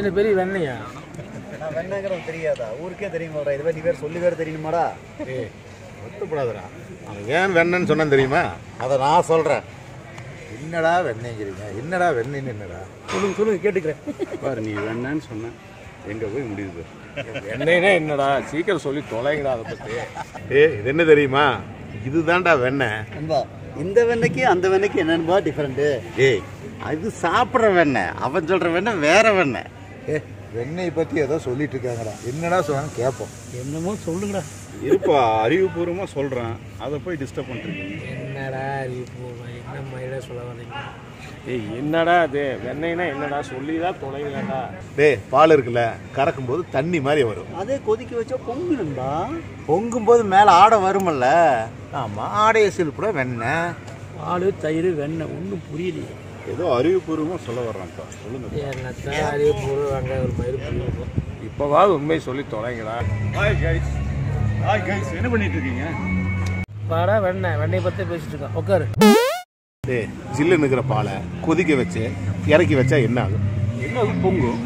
என்ன பெரிய வெண்ணையா நான் வெண்ணங்கிறது தெரியாதா ஊருக்கே தெரியுமாடா இதுவே நீ வேறு சொல்லி வேறு தெரியுமாடா ஏய் வருத்தப்படாதடா அவன் ஏன் வெண்ணன்னு சொன்னான் தெரியுமா அதை நான் சொல்கிறேன் என்னடா வெண்ணெய்ங்கிறீங்க என்னடா வெண்ணெய்ன்னு என்னடா சொல்லுங்க சொல்லுங்க கேட்டுக்கிறேன் பாரு நீ வேணான்னு சொன்ன எங்க போய் முடியுது வெண்ணைனா என்னடா சீக்கிரம் சொல்லி தொலைங்கடா அதை பத்தி ஏய் இது என்ன தெரியுமா இதுதான்டா வெண்ணெய் நண்பா இந்த வெண்ணைக்கு அந்த வெண்ணைக்கு என்னன்பா டிஃப்ரெண்ட்டு ஏய் அது சாப்பிட்ற வெண்ணெய் அவன் சொல்ற வெண்ணெய் வேற வெண்ணெய் ஏ வெண்ணெய் பற்றி ஏதோ சொல்லிட்டு இருக்காங்கடா என்னடா சொன்னான்னு கேட்போம் என்னமோ சொல்லுங்கடா இருப்பா அறிவுபூர்வமா சொல்றேன் அதை போய் டிஸ்டர்ப் பண்ணிருக்கீங்க என்னடா இப்போ என்ன மயில சொல்ல வரீங்க ஏய் என்னடா அது வெண்ணெய்னா என்னடா சொல்லி தான் தொலைங்கடா டேய் பால் இருக்குல்ல கறக்கும் போது தண்ணி மாதிரி வரும் அதே கொதிக்க வச்சா பொங்கு நண்பா பொங்கும் போது மேலே ஆடை வருமல்ல ஆமாம் ஆடைய சிலுப்புட வெண்ணெய் பால் தயிர் வெண்ணெய் ஒன்றும் புரியலையே ஏதோ அறிவுபூர்வமா சொல்ல வர்றான்ப்பா சொல்லுங்க என்னத்தான் அறிய போடுவாங்க ஒரு மயில் புரியும் இப்போவாது உண்மை சொல்லி தொலைங்கடா ஹாய் கைஸ் ஹாய் கைஸ் என்ன பண்ணிட்டு இருக்கீங்க வாடா வெண்ணெய் வெண்ணெய் பற்றி பேசிட்டு இருக்கான் உட்காரு டேய் ஜில்லுன்னு இருக்கிற பாலை கொதிக்க வச்சு இறக்கி வச்சா என்ன ஆகும் என்ன அது பொங்கும்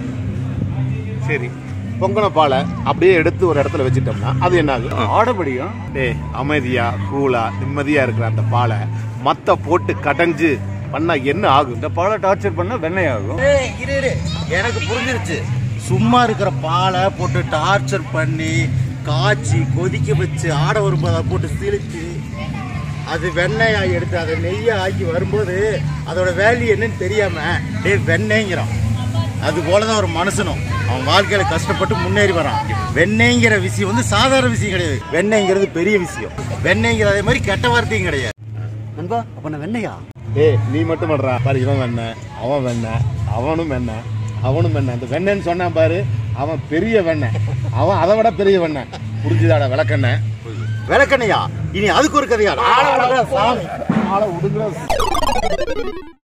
சரி பொங்கின பாலை அப்படியே எடுத்து ஒரு இடத்துல வச்சுட்டோம்னா அது என்ன ஆகும் ஆடபடியும் டேய் அமைதியா கூலா நிம்மதியா இருக்கிற அந்த பாலை மத்த போட்டு கடைஞ்சு பண்ணா என்ன ஆகும் இந்த பாலை டார்ச்சர் பண்ணா வெண்ணெய் ஆகும் ஏய் இரு இரு எனக்கு புரிஞ்சிருச்சு சும்மா இருக்கிற பாலை போட்டு டார்ச்சர் பண்ணி காய்ச்சி கொதிக்க வச்சு ஆட வரும்போது அதை போட்டு சிரிச்சு அது வெண்ணெயா எடுத்து அதை நெய்யை ஆக்கி வரும்போது அதோட வேல்யூ என்னன்னு தெரியாம டேய் வெண்ணெய்ங்கிறான் அது போலதான் ஒரு மனுஷனும் அவன் வாழ்க்கையில கஷ்டப்பட்டு முன்னேறி வரான் வெண்ணெய்ங்கிற விஷயம் வந்து சாதாரண விஷயம் கிடையாது வெண்ணெய்ங்கிறது பெரிய விஷயம் வெண்ணெய்ங்கிற அதே மாதிரி கெட்ட வார்த்தையும் கிடையாது நண்பா அப்ப நான் வெண்ணையா ஏய் நீ மட்டும் பண்றா பாரு இவன் வெண்ணெய் அவன் வெண்ணெய் அவனும் வெண்ணெய் அவனும் வெண்ணெய் அந்த வெண்ணெய்ன்னு சொன்னான் பாரு அவன் பெரிய வெண்ணெய் அவன் அதை விட பெரிய வெண்ணெய் புரிஞ்சுதாடா விளக்கெண்ணெய் விளக்கண்ணையா இனி அதுக்கு ஒரு கதையா ஆள விடுடா சாமி ஆளை விடுங்கிற